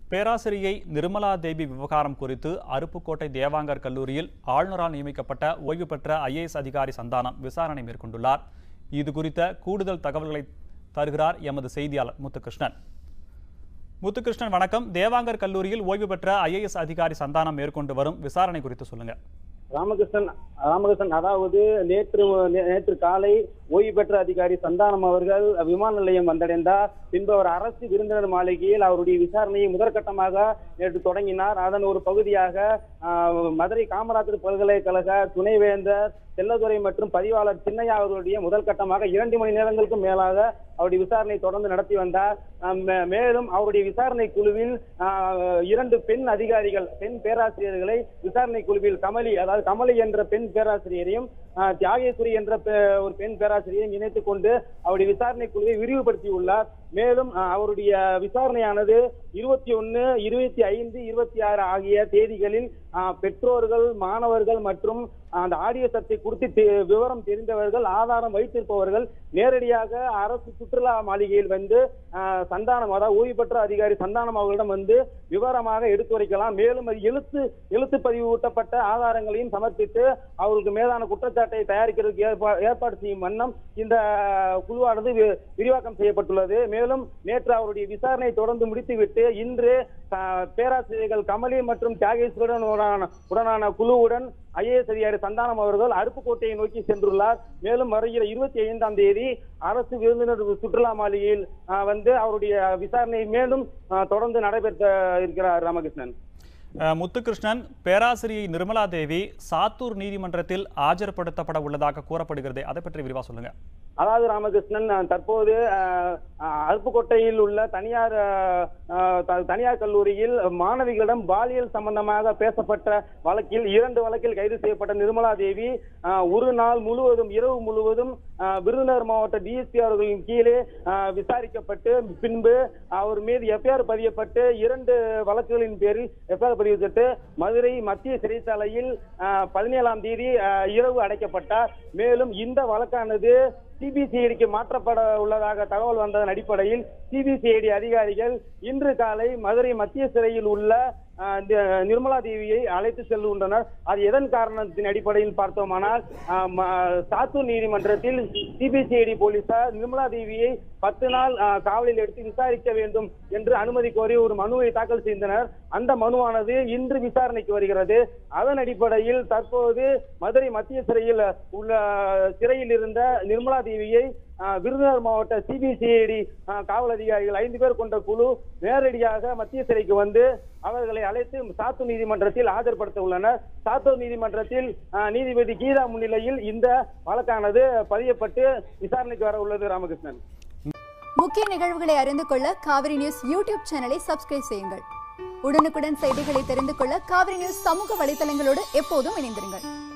பேராசிரியை நிர்மலா தேவி விவகாரம் குறித்து அருப்புக்கோட்டை தேவாங்கர் கல்லூரியில் ஆளுநரால் நியமிக்கப்பட்ட ஓய்வு பெற்ற ஐஏஎஸ் அதிகாரி சந்தானம் விசாரணை மேற்கொண்டுள்ளார் இது குறித்த கூடுதல் தகவல்களை தருகிறார் எமது செய்தியாளர் முத்துகிருஷ்ணன் முத்துகிருஷ்ணன் வணக்கம் தேவாங்கர் கல்லூரியில் ஓய்வு பெற்ற ஐஏஎஸ் அதிகாரி சந்தானம் மேற்கொண்டு வரும் விசாரணை குறித்து சொல்லுங்க ராமகிருஷ்ணன் ராமகிருஷ்ணன் அதாவது நேற்று நே- நேற்று காலை ஓய்வு பெற்ற அதிகாரி சந்தானம் அவர்கள் விமான நிலையம் வந்தடைந்தார் பின்பு அவர் அரசு விருந்தினர் மாளிகையில் அவருடைய விசாரணையை முதற்கட்டமாக நேற்று தொடங்கினார் அதன் ஒரு பகுதியாக ஆஹ், மதுரை காமராஜர் பல்கலைக்கழக துணைவேந்தர் செல்லதுரை மற்றும் பதிவாளர் சின்னையா அவர்களுடைய முதல் கட்டமாக இரண்டு மணி நேரங்களுக்கும் மேலாக அவருடைய விசாரணை தொடர்ந்து நடத்தி வந்தார் ஆஹ், மே- மேலும் அவருடைய விசாரணை குழுவில் ஆஹ், இரண்டு பெண் அதிகாரிகள் பெண் பேராசிரியர்களை விசாரணை குழுவில் கமலி அதாவது கமலி என்ற பெண் பேராசிரியரையும் ஆஹ், தியாகேஸ்வரி என்ற பெ- ஒரு பெண் பேராசிரியரையும் இணைத்துக் கொண்டு அவருடைய விசாரணை குழுவை விரிவுபடுத்தியுள்ளார் மேலும் ஆஹ், அவருடைய விசாரணையானது இருபத்தி ஒன்னு இருபத்தி ஐந்து இருபத்தி ஆறு ஆகிய தேதிகளில் ஆஹ், பெற்றோர்கள் மாணவர்கள் மற்றும் அந்த ஆடியோ சத்தை குறித்து தெ- விவரம் தெரிந்தவர்கள் ஆதாரம் வைத்திருப்பவர்கள் நேரடியாக அரசு சுற்றுலா மாளிகையில் வந்து ஆஹ், சந்தானம் அதாவது ஓய்வு பெற்ற அதிகாரி சந்தானம் அவர்களிடம் வந்து விவரமாக எடுத்துரைக்கலாம் மேலும் அது எழுத்து எழுத்து பதிவு ஊட்டப்பட்ட ஆதாரங்களையும் சமர்ப்பித்து அவர்களுக்கு மேலான குற்றச்சாட்டை தயாரிக்கிறதுக்கு ஏற்பா- ஏற்பாடு செய்யும் வண்ணம் இந்த குழுவானது வி- விரிவாக்கம் செய்யப்பட்டுள்ளது மேலும் நேற்று அவருடைய விசாரணை தொடர்ந்து முடித்துவிட்டு இன்று ஆஹ், பேராசிரியர்கள் கமலி மற்றும் தியாகேஸ்வரன் உடனான உடனான குழுவுடன் ஐஏஎஸ் அதிகாரி சந்தானம் அவர்கள் அருப்புக்கோட்டையை நோக்கி சென்றுள்ளார் மேலும் வருகிற இருபத்தி ஐந்தாம் தேதி அரசு விருந்தினர் சுற்றுலா மாளிகையில் ஆஹ், வந்து அவருடைய விசாரணை மேலும் ஆஹ், தொடர்ந்து நடைபெற்ற இருக்கிறார் ராமகிருஷ்ணன் அஹ், முத்துகிருஷ்ணன் பேராசிரியை நிர்மலா தேவி சாத்தூர் நீதிமன்றத்தில் ஆஜர்படுத்தப்பட உள்ளதாக கூறப்படுகிறது அதை பற்றி விரிவா சொல்லுங்க அதாவது ராமகிருஷ்ணன் அஹ், தற்போது அஹ், அஹ், அருப்புக்கோட்டையில் உள்ள தனியார் அஹ், அஹ், த- தனியார் கல்லூரியில் மாணவிகளிடம் பாலியல் சம்பந்தமாக பேசப்பட்ட வழக்கில் இரண்டு வழக்கில் கைது செய்யப்பட்ட நிர்மலா தேவி அஹ், ஒரு நாள் முழுவதும் இரவு முழுவதும் அஹ், விருதுநகர் மாவட்ட டிஎஸ்பி அவர்களின் கீழே அஹ், விசாரிக்கப்பட்டு பின்பு அவர் மீது எஃப்ஐஆர் பதியப்பட்டு இரண்டு வழக்குகளின் பேரில் எஃப்ஐஆர் பதிவுப்பட்டு மதுரை மத்திய சிறைச்சாலையில் அஹ், பதினேழாம் தேதி அஹ், இரவு அடைக்கப்பட்டார் மேலும் இந்த வழக்கானது சிபிசிஐடிக்கு மாற்றப்பட உள்ளதாக தகவல் வந்ததன் அடிப்படையில் சிபிசிஐடி அதிகாரிகள் இன்று காலை மதுரை மத்திய சிறையில் உள்ள அஹ், இந்த நிர்மலா தேவியை அழைத்து செல்கின்றனர் அது எதன் காரணத்தின் அடிப்படையில் பார்த்தோமானால் அஹ், ம- சாத்தூர் நீதிமன்றத்தில் சிபிசிஐடி போலீசார் நிர்மலா தேவியை பத்து நாள் அஹ், காவலில் எடுத்து விசாரிக்க வேண்டும் என்று அனுமதி கோரி ஒரு மனுவை தாக்கல் செய்தனர் அந்த மனுவானது இன்று விசாரணைக்கு வருகிறது அதன் அடிப்படையில் தற்போது மதுரை மத்திய சிறையில் உள்ள சிறையில் இருந்த நிர்மலா தேவியை அஹ், விருதுநகர் மாவட்ட சிபிசிஐடி காவல் அதிகாரிகள் ஐந்து பேர் கொண்ட குழு நேரடியாக மத்திய சிறைக்கு வந்து அவர்களை அழைத்து சாத்தூர் நீதிமன்றத்தில் ஆஜர்படுத்த உள்ளனர் சாத்தூர் நீதிமன்றத்தில் அஹ், நீதிபதி கீதா முன்னிலையில் இந்த வழக்கானது பதியப்பட்டு விசாரணைக்கு வர உள்ளது ராமகிருஷ்ணன் முக்கிய நிகழ்வுகளை அறிந்து கொள்ள காவிரி நியூஸ் யூடியூப் சேனலை சப்ஸ்கிரைப் செய்யுங்கள் உடனுக்குடன் செய்திகளை தெரிந்து கொள்ள காவிரி நியூஸ் சமூக வலைதளங்களோடு எப்போதும் இணைந்திருங்கள்